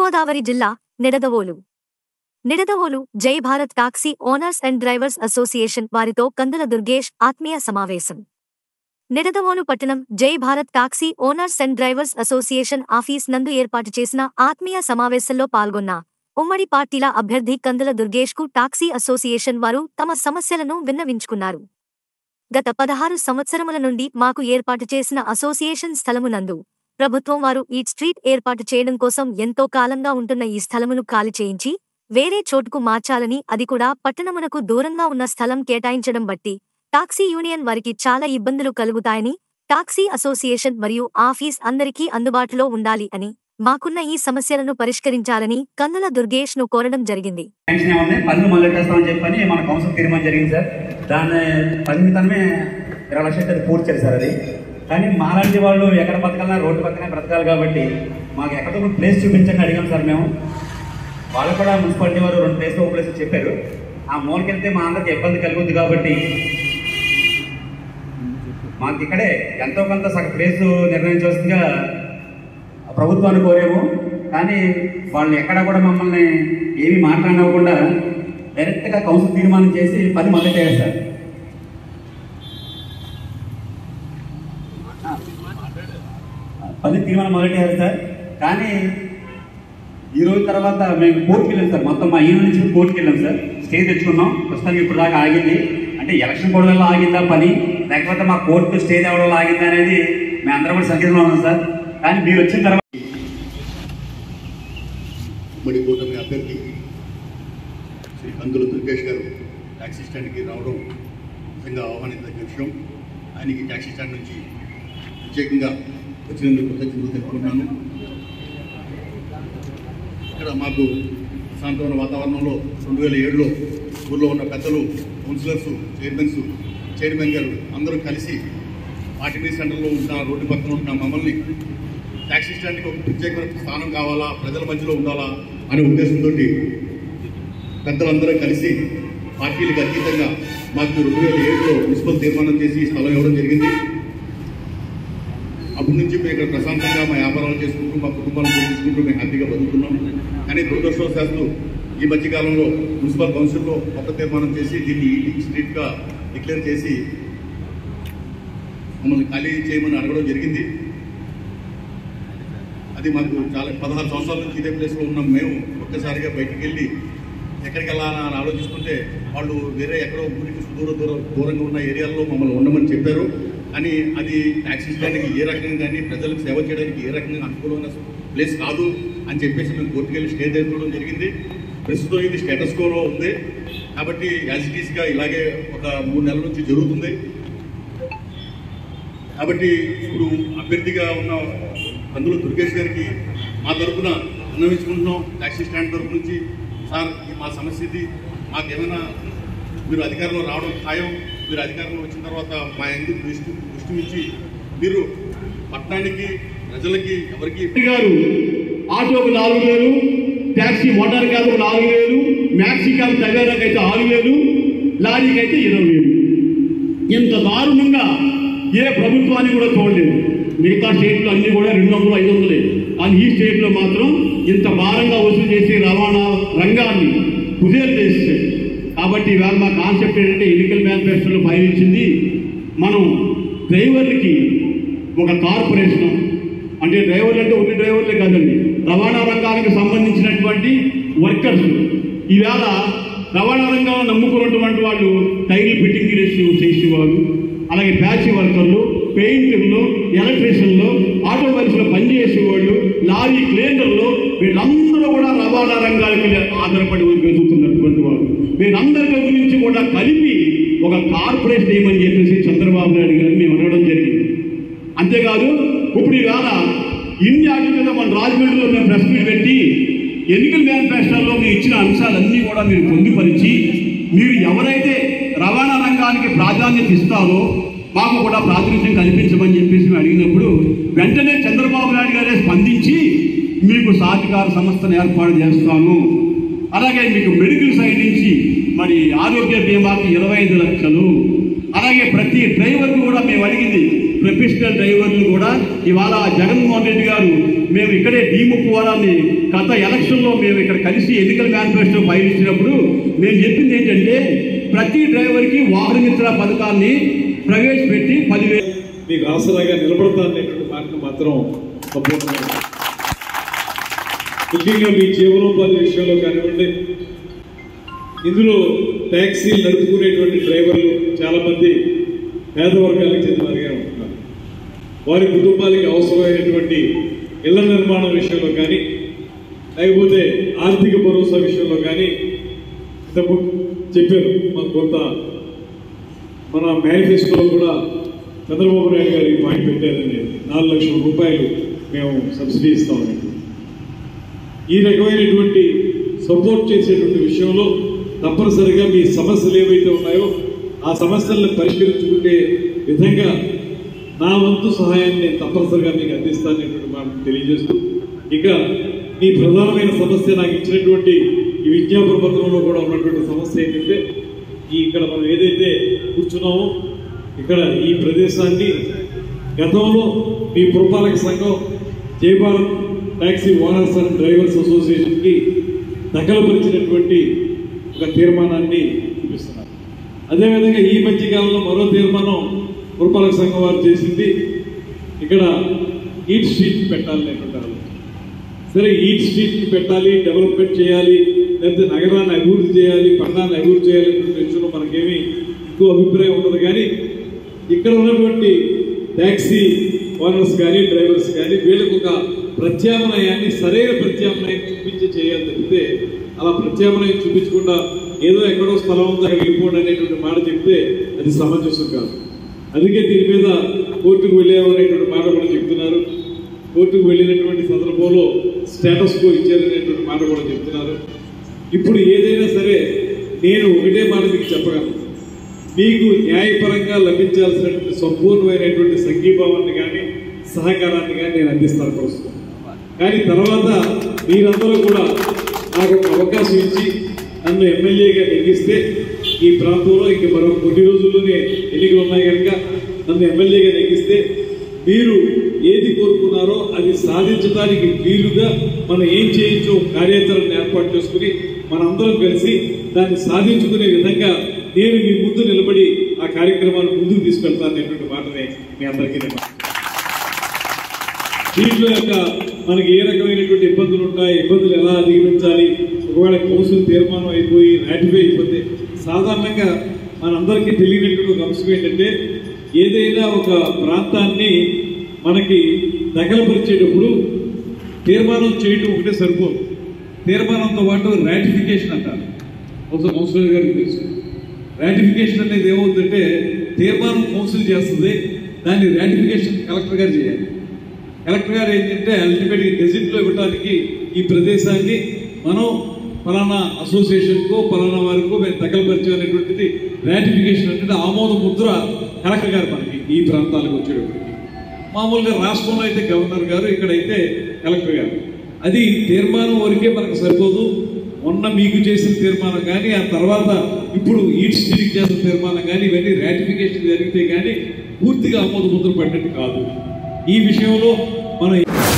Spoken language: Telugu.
తూర్పుగోదావరి జిల్లా Nidadavolu Nidadavolu Jai Bharat taxi owners and drivers association వారితో కందుల దుర్గేష్ ఆత్మీయ సమావేశం నిడదవోలు పట్టణం Jai Bharat taxi owners and drivers association office నందు ఏర్పాటు చేసిన ఆత్మీయ సమావేశంలో పాల్గొన్న ఉమ్మడి పార్టీల అభ్యర్థి కందుల దుర్గేష్కు టాక్సీ అసోసియేషన్ వారు తమ సమస్యలను విన్నవించుకున్నారు గత పదహారు సంవత్సరముల నుండి మాకు ఏర్పాటు చేసిన అసోసియేషన్ స్థలమునందు ప్రభుత్వం వారు ఈ స్ట్రీట్ ఏర్పాటు చేయడం కోసం ఎంతో కాలంగా ఉంటున్న ఈ స్థలమును ఖాళీ చేయించి వేరే చోటుకు మార్చాలని అది కూడా పట్టణమునకు దూరంగా ఉన్న స్థలం కేటాయించడం బట్టి టాక్సీ యూనియన్ వారికి చాలా ఇబ్బందులు కలుగుతాయని టాక్సీ అసోసియేషన్ మరియు ఆఫీస్ అందరికీ అందుబాటులో ఉండాలి అని మాకున్న ఈ సమస్యలను పరిష్కరించాలని కందుల దుర్గేష్ ను కోరడం జరిగింది పెన్షన్ ఏమన్నా పన్ను మొదలెట్టేస్తామని చెప్పని మన కౌన్సిల్ తీర్మానం జరిగింది సార్ దాని పరిమితమే ఇరవై లక్షలు అది పూర్తి చేయాలి సార్ అది కానీ మాలాంటి వాళ్ళు ఎక్కడ బతకాలన్నా రోడ్డు పక్కనే బ్రతకాలి కాబట్టి మాకు ఎక్కడో ఒక ప్లేస్ చూపించండి అడిగాం సార్ మేము వాళ్ళు కూడా మున్సిపాలిటీ వారు రెండు ప్లేస్ ఒక ప్లేస్ చెప్పారు ఆ మూలకెళ్తే మా అందరికి ఇబ్బంది కలుగుద్ది కాబట్టి మాకు ఇక్కడే ఎంతో కొంత సగ ప్లేస్ నిర్ణయించవలసిందిగా ప్రభుత్వాన్ని కోరాము కానీ వాళ్ళు ఎక్కడ కూడా మమ్మల్ని ఏమీ మాట్లాడకుండా డైరెక్ట్గా కౌన్సిల్ తీర్మానం చేసి పని మొదలెట్టారు సార్ పని తీర్మానం మొదలెట్టారు సార్ కానీ ఈ రోజు తర్వాత మేము కోర్టుకి వెళ్ళాం సార్ మొత్తం మా ఈయన నుంచి కోర్టుకి వెళ్ళాం సార్ స్టే తెచ్చుకున్నాం ప్రస్తుతానికి ఇప్పుడు దాకా ఆగింది అంటే ఎలక్షన్ కోడ్ వల్ల ఆగిందా పని లేకపోతే మా కోర్టు స్టే తేవడం వల్ల ఆగిందా అనేది మేము అందరం కూడా సంకేతంలో ఉన్నాం సార్ కానీ మీరు వచ్చిన తర్వాత ఉమ్మడి కూటమి అభ్యర్థి శ్రీ కందుల దుర్గేష్ గారు ట్యాక్సీ స్టాండ్కి రావడం నిజంగా ఆహ్వానించదగ్గ విషయం ఆయనకి ట్యాక్సీ స్టాండ్ నుంచి ప్రత్యేకంగా వచ్చినందుకు కృతజ్ఞతలు తెలుపుకుంటున్నాను ఇక్కడ మాకు ప్రశాంతమైన వాతావరణంలో రెండు వేల ఏడులో ఊళ్ళో ఉన్న పెద్దలు కౌన్సిలర్స్ చైర్మన్స్ చైర్మన్ గారు అందరూ కలిసి ఆర్టీడీ సెంటర్లో ఉన్న రోడ్డు పక్కన ఉన్న మమ్మల్ని ట్యాక్సీ స్టాండ్కి ఒక ప్రత్యేకమైన స్థానం కావాలా ప్రజల మధ్యలో ఉండాలా అనే ఉద్దేశంతో పెద్దలందరూ కలిసి పార్టీలకు అతీతంగా మాకు రెండు వేల ఏడులో మున్సిపల్ తీర్మానం చేసి ఈ స్థలం ఇవ్వడం జరిగింది అప్పటి నుంచి మేము ఇక్కడ ప్రశాంతంగా మా వ్యాపారాలు చేసుకుంటూ మా కుటుంబాలను పోషించుకుంటూ మేము హ్యాపీగా బతుకుతున్నాం కానీ దురదృష్టవశాత్తు ఈ మధ్యకాలంలో మున్సిపల్ కౌన్సిల్లో కొత్త తీర్మానం చేసి దీన్ని ఈటింగ్ స్ట్రీట్గా డిక్లేర్ చేసి మమ్మల్ని ఖాళీ చేయమని అడగడం జరిగింది అది మాకు చాలా పదహారు సంవత్సరాల నుంచి ఇదే ప్లేస్లో ఉన్నాం మేము ఒక్కసారిగా బయటికి వెళ్ళి ఎక్కడికి వెళ్ళాలని అని ఆలోచిస్తుంటే వాళ్ళు వేరే ఎక్కడో ఊరికి దూర దూర దూరంగా ఉన్న ఏరియాల్లో మమ్మల్ని ఉండమని చెప్పారు కానీ అది ట్యాక్సీ స్టాండ్కి ఏ రకంగా కానీ ప్రజలకు సేవ చేయడానికి ఏ రకంగా అనుకూలమైన ప్లేస్ కాదు అని చెప్పేసి మేము కోర్టుకు వెళ్ళి స్టే తెచ్చుకోవడం జరిగింది ప్రస్తుతం ఇది స్టేటస్ కోలో ఉంది కాబట్టి యాజ్ ఇట్ ఈస్గా ఇలాగే ఒక మూడు నెలల నుంచి జరుగుతుంది కాబట్టి ఇప్పుడు అభ్యర్థిగా ఉన్న కందుల దుర్గేష్ గారికి మా తరఫున విన్నవించుకుంటున్నాం ట్యాక్సీ స్టాండ్ తరఫు నుంచి సార్ ఈ మా సమస్య ఇది మాకేమైనా మీరు అధికారంలో రావడం ఖాయం మీరు అధికారంలో వచ్చిన తర్వాత మా ఎందుకు దృష్టి దృష్టి నుంచి మీరు పట్టణానికి ప్రజలకి ఎవరికి గారు ఆటోకు నాలుగు వేలు ట్యాక్సీ మోటార్ క్యాబ్ నాలుగు వేలు మ్యాక్సీ క్యాబ్ తవేరాకి అయితే ఆరు వేలు లారీకి అయితే ఇరవై వేలు ఇంత దారుణంగా ఏ ప్రభుత్వాన్ని కూడా చూడలేదు మిగతా స్టేట్లు అన్ని కూడా రెండు వందలు ఐదు వందలే కానీ ఈ స్టేట్లో మాత్రం ఇంత భారంగా వసూలు చేసి రవాణా రంగాన్ని కుదేలు చేస్తే కాబట్టి ఇవాళ మా కాన్సెప్ట్ ఏంటంటే ఎన్నికల మేనిఫెస్టోలో బయలుచ్చింది మనం డ్రైవర్లకి ఒక కార్పొరేషన్ అంటే డ్రైవర్లు అంటే ఒక డ్రైవర్లే కాదండి రవాణా రంగానికి సంబంధించినటువంటి వర్కర్స్ ఈవేళ రవాణా రంగంలో నమ్ముకున్నటువంటి వాళ్ళు టైర్లు ఫిట్టింగ్ చేసి చేసేవారు అలాగే ప్యాచ్ వర్కర్లు పెయింటర్లు ఎలక్ట్రీషియన్లు ఆటో పరిశ్రమ పనిచేసేవాళ్ళు లారీ క్లీనర్లు వీళ్ళందరూ కూడా రవాణా రంగానికి ఆధారపడి వెతుకుతున్నటువంటి వాళ్ళు వీళ్ళందరి గురించి కూడా కలిపి ఒక కార్పొరేషన్ ఏమని చెప్పేసి చంద్రబాబు నాయుడు గారిని మేము అడగడం జరిగింది అంతేకాదు ఇప్పుడు ఈవేళ ఇన్ని వాటి మీద మన రాజమండ్రిలో మేము ప్రెస్ మీట్ పెట్టి ఎన్నికల మేనిఫెస్టోలో మీరు ఇచ్చిన అంశాలన్నీ కూడా మీరు పొందుపరిచి మీరు ఎవరైతే రవాణా రంగానికి ప్రాధాన్యత ఇస్తారో మాకు కూడా ప్రాతినిధ్యం కల్పించమని చెప్పేసి మేము అడిగినప్పుడు వెంటనే చంద్రబాబు నాయుడు గారే స్పందించి మీకు సాధికార సంస్థను ఏర్పాటు చేస్తాను అలాగే మీకు మెడికల్ సైడ్ నుంచి మరి ఆరోగ్య బీమాకి ఇరవై ఐదు లక్షలు అలాగే ప్రతి డ్రైవర్ కూడా మేము అడిగింది ప్రొఫెషనల్ డ్రైవర్లు కూడా ఇవాళ జగన్మోహన్ రెడ్డి గారు మేము ఇక్కడే డీముప్పు వారాన్ని గత ఎలక్షన్లో మేము ఇక్కడ కలిసి ఎన్నికల మేనిఫెస్టో ఫైల్ ఇచ్చినప్పుడు మేము చెప్పింది ఏంటంటే ప్రతి డ్రైవర్కి వాహన మిత్ర పథకాన్ని ప్రవేశపెట్టి పదివేలు మీకు ఆసరాగా నిలబడతా అనేటువంటి మాటను మాత్రం సంపూర్ణంగా ముఖ్యంగా మీ జీవనోపాధి విషయంలో కానివ్వండి ఇందులో ట్యాక్సీలు నడుపుకునేటువంటి డ్రైవర్లు చాలా మంది పేద వర్గాలకు చెందినవారుగా ఉంటున్నారు వారి కుటుంబాలకి అవసరమైనటువంటి ఇళ్ల నిర్మాణం విషయంలో కానీ లేకపోతే ఆర్థిక భరోసా విషయంలో కానీ ఇంతకు చెప్పారు మాకు కొంత మన మేనిఫెస్టోలో కూడా చంద్రబాబు నాయుడు గారు ఈ పాయింట్ పెట్టారండి నాలుగు లక్షల రూపాయలు మేము సబ్సిడీ ఇస్తామని ఈ రకమైనటువంటి సపోర్ట్ చేసేటువంటి విషయంలో తప్పనిసరిగా మీ సమస్యలు ఏవైతే ఉన్నాయో ఆ సమస్యలను పరిష్కరించుకునే విధంగా నా వంతు సహాయాన్ని నేను తప్పనిసరిగా మీకు అందిస్తాననేటువంటి మాట తెలియజేస్తూ ఇక మీ ప్రధానమైన సమస్య నాకు ఇచ్చినటువంటి ఈ విజ్ఞాపన పత్రంలో కూడా ఉన్నటువంటి సమస్య ఏంటంటే ఈ ఇక్కడ మనం ఏదైతే కూర్చున్నామో ఇక్కడ ఈ ప్రదేశాన్ని గతంలో మీ పురపాలక సంఘం Jayabharat taxi owners and drivers అసోసియేషన్కి దఖలుపరిచినటువంటి ఒక తీర్మానాన్ని చూపిస్తున్నారు అదేవిధంగా ఈ మధ్య కాలంలో మరో తీర్మానం పురపాలక సంఘం వారు చేసింది ఇక్కడ ఈట్ స్ట్రీట్ పెట్టాలనేటువంటి ఆలోచన సరే ఈట్ స్ట్రీట్ పెట్టాలి డెవలప్మెంట్ చేయాలి లేకపోతే నగరాన్ని అభివృద్ధి చేయాలి పట్టణాన్ని అభివృద్ధి చేయాలి అనే విషయంలో మనకేమీ ఎక్కువ అభిప్రాయం ఉండదు కానీ ఇక్కడ ఉన్నటువంటి ట్యాక్సీ ఓనర్స్ కానీ డ్రైవర్స్ కానీ వీళ్ళకు ఒక ప్రత్యామ్నాయాన్ని సరైన ప్రత్యామ్నాయం చూపించి చేయాలి తప్పితే అలా ప్రత్యామ్నాయం చూపించకుండా ఏదో ఎక్కడో స్థలం ఉందా వెళ్ళిపోండి అనేటువంటి మాట చెప్తే అది సమంజసం కాదు అందుకే దీని మీద కోర్టుకు వెళ్ళేవారనేటువంటి మాట కూడా చెప్తున్నారు కోర్టుకు వెళ్ళినటువంటి సందర్భంలో స్టేటస్ కో ఇచ్చారనేటువంటి మాట కూడా చెప్తున్నారు ఇప్పుడు ఏదైనా సరే నేను ఒకటే మాట మీకు చెప్పగలను మీకు న్యాయపరంగా లభించాల్సినటువంటి సంపూర్ణమైనటువంటి సంఘీభావాన్ని కానీ సహకారాన్ని కానీ నేను అందిస్తాను ప్రస్తుతం కానీ తర్వాత మీరందరూ కూడా నాకు ఒక అవకాశం ఇచ్చి నన్ను ఎమ్మెల్యేగా నెగ్గిస్తే ఈ ప్రాంతంలో ఇంక మరో కొన్ని రోజుల్లోనే ఎన్నికలు ఉన్నాయి కనుక నన్ను ఎమ్మెల్యేగా నెగ్గిస్తే మీరు ఏది కోరుకున్నారో అది సాధించడానికి వీలుగా మనం ఏం చేయొచ్చో కార్యాచరణ ఏర్పాటు చేసుకుని మనందరం కలిసి దాన్ని సాధించుకునే విధంగా నేను మీ ముందు నిలబడి ఆ కార్యక్రమాన్ని ముందుకు తీసుకెళ్తాను అనేటువంటి మాటనే మీ అందరికీ నేను దీంట్లో యొక్క మనకి ఏ రకమైనటువంటి ఇబ్బందులు ఉంటాయి ఇబ్బందులు ఎలా అధిగమించాలి ఒకవేళ కౌన్సిల్ తీర్మానం అయిపోయి రాటిఫై అయిపోతే సాధారణంగా మనందరికీ తెలియనటువంటి ఒక అంశం ఏంటంటే ఏదైనా ఒక ప్రాంతాన్ని మనకి దఖలపరిచేటప్పుడు తీర్మానం చేయటం ఒకటే సరిపోదు తీర్మానంతో పాటు రాటిఫికేషన్ అంటారు బహుశా కౌన్సిలర్ గారికి తెలుసు రాటిఫికేషన్ అనేది ఏమవుతుందంటే తీర్మానం కౌన్సిల్ చేస్తుంది దాన్ని రాటిఫికేషన్ కలెక్టర్ గారు చేయాలి కలెక్టర్ గారు ఏంటంటే అల్టిమేట్గా గెజిట్లో ఇవ్వడానికి ఈ ప్రదేశాన్ని మనం ఫలానా అసోసియేషన్కో ఫలానా వారికో మేము తగలపరిచాం అనేటువంటిది రాటిఫికేషన్ అంటే ఆమోద ముద్ర కలెక్టర్ గారు మనకి ఈ ప్రాంతాలకు వచ్చేటప్పటికి మామూలుగా రాష్ట్రంలో అయితే గవర్నర్ గారు ఇక్కడైతే కలెక్టర్ గారు అది తీర్మానం వరకే మనకు సరిపోదు మొన్న మీకు చేసిన తీర్మానం కానీ ఆ తర్వాత ఇప్పుడు ఈట్ స్టీలింగ్ చేసిన తీర్మానం కానీ ఇవన్నీ రాటిఫికేషన్ జరిగితే కానీ పూర్తిగా ఆమోద ముద్ర పడినట్టు కాదు ఈ విషయంలో మనం